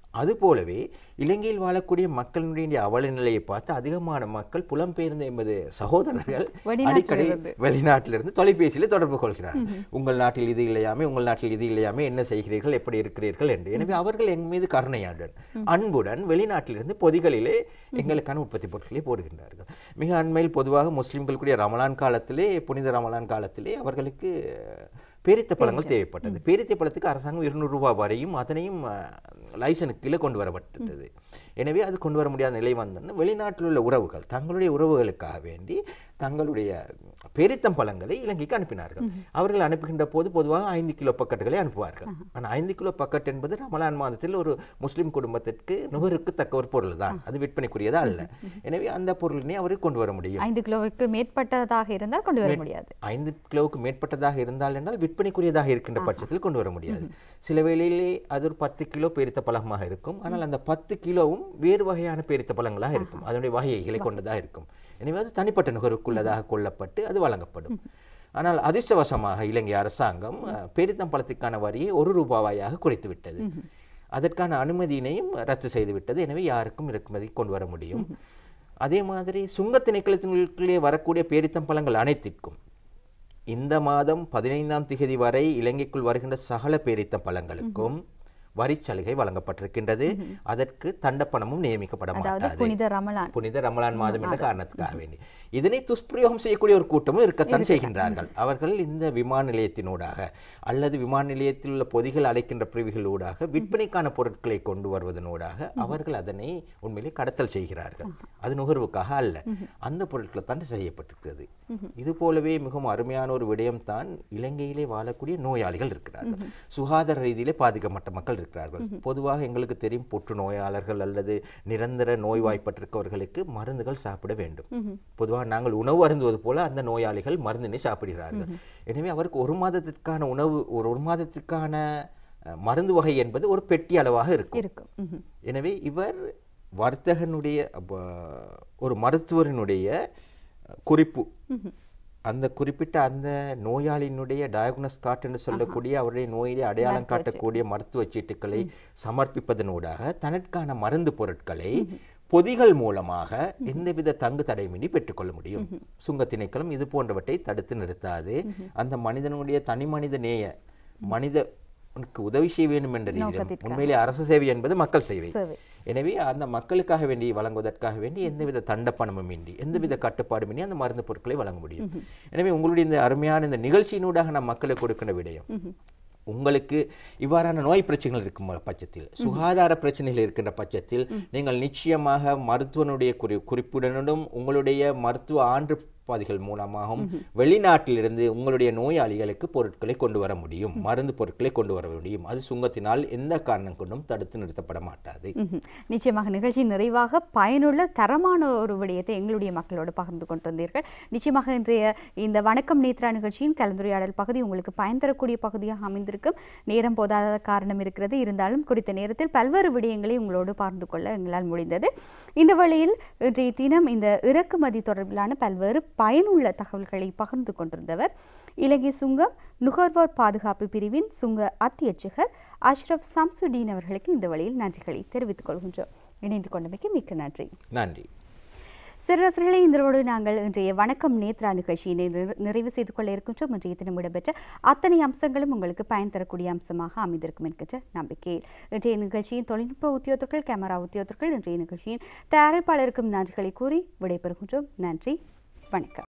அதுபோலவே இலங்கையில் வாழக்கூடிய மக்களினுடைய அவல நிலையை பார்த்து அதிகமான மக்கள் புலம்பெயர்ந்த எமது சகோதரர்கள் வெளிநாட்டிலிருந்து. அடிக்கடி வெளிநாட்டிலிருந்து தொலைபேசியில் தொடர்பு கொள்கிறார் உங்கள் நாட்டில் இது இல்லையாமே உங்கள் நாட்டில் இது இல்லையாமே என்ன செய்கிறீர்கள் எப்படி இருக்கிறீர்கள் என்று எனவே அவர்கள் எங்கள் மீது கருணையாடன் அன்புடன் வெளிநாட்டிலிருந்து பொதிகளிலே எங்களுக்கான உற்பத்தி பொருட்களை போடுகின்றார்கள் மிக அண்மையில் பொதுவாக முஸ்லிம்கள் கூடிய ரமலான் காலத்திலே புனித ரமலான் காலத்திலே அவர்களுக்கு பேரித்த பழங்கள் தேவைப்பட்டது பேரித்த பழத்துக்கு அரசாங்கம் இருநூறு ரூபாய் வரையும் அதனையும் லைசனுக்கு கீழே கொண்டு வரப்பட்டது எனவே அது கொண்டு வர முடியாத நிலை வந்தோன்னு வெளிநாட்டில் உள்ள உறவுகள் தங்களுடைய உறவுகளுக்காக வேண்டி தங்களுடைய பேரித்தம் பழங்களை இலங்கைக்கு அனுப்பினார்கள் அவர்கள் அனுப்புகின்ற போது பொதுவாக ஐந்து கிலோ பக்கெட்டுகளை அனுப்புவார்கள் ஆனால் ஐந்து கிலோ பக்கெட் என்பது ரமலான் மாதத்தில் ஒரு முஸ்லிம் குடும்பத்திற்கு நுகருக்கு தக்க ஒரு பொருள் தான் அது விற்பனைக்குரியதா அல்ல எனவே அந்த பொருளினை அவருக்கு கொண்டு வர முடியும் ஐந்து கிலோவுக்கு மேற்பட்டதாக இருந்தால் கொண்டு வர முடியாது ஐந்து கிலோவுக்கு மேற்பட்டதாக இருந்தால் என்றால் விற்பனைக்குரியதாக இருக்கின்ற பட்சத்தில் கொண்டு வர முடியாது சில வேளையிலே அது ஒரு பத்து கிலோ பேரித்த பழமாக இருக்கும் ஆனால் அந்த பத்து கிலோவும் வேறு வகையான பேரித்த பழங்களாக இருக்கும் அதனுடைய வகைகளை கொண்டதாக இருக்கும் எனவே அது தனிப்பட்ட நுகருக்குள்ளதாக கொள்ளப்பட்டு அது வழங்கப்படும் ஆனால் அதிர்ஷ்டவசமாக இலங்கை அரசாங்கம் அஹ், பேரித்தம் பழத்துக்கான வரியை ஒரு ரூபாவாயாக குறைத்து விட்டது அதற்கான அனுமதியினையும் ரத்து செய்து விட்டது எனவே யாருக்கும் இறக்குமதி கொண்டு வர முடியும் அதே மாதிரி சுங்க திணைக்களத்தினுள்ளே வரக்கூடிய பேரித்தம் பழங்கள் அனைத்திற்கும் இந்த மாதம் பதினைந்தாம் திகதி வரை இலங்கைக்குள் வருகின்ற சகல பேரித்தம் பழங்களுக்கும் வரிச்சலுகை வழங்கப்பட்டிருக்கின்றது அதற்கு தண்டப்பணமும் நியமிக்கப்பட அதாவது மாட்டாது புனித ரமலான் புனித ரமலான் மாதம் என்ற காரணத்துக்காக வேண்டி இதனை துஷ்பிரயோகம் செய்யக்கூடிய ஒரு கூட்டமும் இருக்கத்தான் செய்கின்றார்கள் அவர்கள் இந்த விமான நிலையத்தினூடாக அல்லது விமான நிலையத்தில் உள்ள பொதிகள் அழைக்கின்ற பிரிவுகளூடாக விற்பனைக்கான பொருட்களை கொண்டு வருவதனூடாக அவர்கள் அதனை உண்மையிலே கடத்தல் செய்கிறார்கள் அது நுகர்வுக்காக அல்ல அந்த பொருட்கள் தான் செய்யப்பட்டிருக்கிறது இது போலவே மிகவும் அருமையான ஒரு விடயம் தான் இலங்கையிலே வாழக்கூடிய நோயாளிகள் இருக்கிறார்கள் சுகாதார ரீதியிலே பாதிக்கப்பட்ட மக்கள் இருக்கிறார்கள் பொதுவாக எங்களுக்கு தெரியும் புற்று நோயாளர்கள் அல்லது நிரந்தர நோய்வாய்ப்பட்டிருக்கவர்களுக்கு மருந்துகள் சாப்பிட வேண்டும் பொதுவாக நாங்கள் உணவு அருந்துவது போல அந்த நோயாளிகள் மருந்தினை சாப்பிடுகிறார்கள் எனவே அவருக்கு ஒரு மாதத்திற்கான உணவு ஒரு ஒரு மாதத்திற்கான அஹ், மருந்து வகை என்பது ஒரு பெட்டி அளவாக இருக்கும் இருக்கும் ம்ஹும். எனவே இவர் வர்த்தகனுடைய அப்ப, ஒரு மருத்துவரினுடைய குறிப்பு அந்த குறிப்பிட்ட அந்த நோயாளியினுடைய டயக்னோஸ் கார்டு என்று சொல்லக்கூடிய அவருடைய நோயை அடையாளம் காட்டக்கூடிய மருத்துவ சீட்டுக்களை சமர்ப்பிப்பதனூடாக தனக்கான மருந்து பொருட்களை பொதிகள் மூலமாக எந்தவித தங்கு தடைமின்றி பெற்றுக்கொள்ள முடியும் சுங்க திணைக்களம் இது போன்றவற்றை தடுத்து நிறுத்தாது அந்த மனிதனுடைய தனி மனித நேய மனிதனுக்கு உதவி செய்ய வேண்டும் என்ற ரீதியில் உண்மையிலே அரசு சேவை என்பது மக்கள் சேவை சேவை. எனவே அந்த மக்களுக்காக வேண்டி வழங்குவதற்காக வேண்டி எந்தவித தண்டப்பணமும் இன்றி எந்தவித கட்டுப்பாடும் இன்றி அந்த மருந்து பொருட்களை வழங்க முடியும் எனவே உங்களுடைய இந்த அருமையான இந்த நிகழ்ச்சியினூடாக நம் மக்களுக்கு கொடுக்கின்ற விடயம் உங்களுக்கு இவ்வாறான நோய் பிரச்சனைகள் இருக்கும் பட்சத்தில் சுகாதார பிரச்சனைகள் இருக்கின்ற பட்சத்தில் நீங்கள் நிச்சயமாக மருத்துவனுடைய குறி குறிப்புடனும் உங்களுடைய மருத்துவ ஆண்டு பாதிகள் மூலமாகவும் வெளிநாட்டிலிருந்து உங்களுடைய நோயாளிகளுக்கு பொருட்களை கொண்டு வர முடியும் மருந்து பொருட்களை கொண்டு வர முடியும் அது சுங்கத்தினால் எந்த காரணம் கொண்டும் தடுத்து நிறுத்தப்பட மாட்டாது ம்ஹும். நிச்சயமாக நிகழ்ச்சி நிறைவாக பயனுள்ள தரமான ஒரு விடயத்தை எங்களுடைய மக்களோடு பகிர்ந்து கொண்டு வந்தீர்கள் நிச்சயமாக இன்றைய இந்த வணக்கம் நேத்ரா நிகழ்ச்சியின் கலந்துரையாடல் பகுதி உங்களுக்கு பயன் தரக்கூடிய பகுதியாக அமைந்திருக்கும் நேரம் போதாத காரணம் இருக்கிறது இருந்தாலும் குறித்த நேரத்தில் பல்வேறு விடயங்களை உங்களோடு பகிர்ந்து கொள்ள எங்களால் முடிந்தது இந்த வழியில் இன்றைய தினம் இந்த இறக்குமதி தொடர்பிலான பல்வேறு பயனுள்ள தகவல்களை பகிர்ந்து கொண்டிருந்தவர் இலங்கை சுங்கம் நுகர்வோர் பாதுகாப்பு பிரிவின் சுங்க அத்தியட்சகர் அஷ்ரப் சம்சுடீன் அவர்களுக்கு இந்த வழியில் நன்றிகளை தெரிவித்துக் கொள்கின்றோம் இணைந்து கொண்டமைக்கு மிக்க நன்றி நன்றி சிறரசர்களே இதனோடு நாங்கள் இன்றைய வணக்கம் நேத்ரா நிகழ்ச்சியினை நிறை- நிறைவு செய்து கொள்ள இருக்கின்றோம் இன்றைய தினம் இடம்பெற்ற அத்தனை அம்சங்களும் உங்களுக்கு பயன் தரக்கூடிய அம்சமாக அமைந்திருக்கும் என்கின்ற நம்பிக்கையில் இன்றைய நிகழ்ச்சியின் தொழில்நுட்ப உத்தியோகத்தர்கள் கேமரா உத்தியோகத்தர்கள் இன்றைய நிகழ்ச்சியின் தயாரிப்பாளருக்கும் நன்றிகளை கூறி விடைபெறுகின்றோம் நன்றி வணக்கம்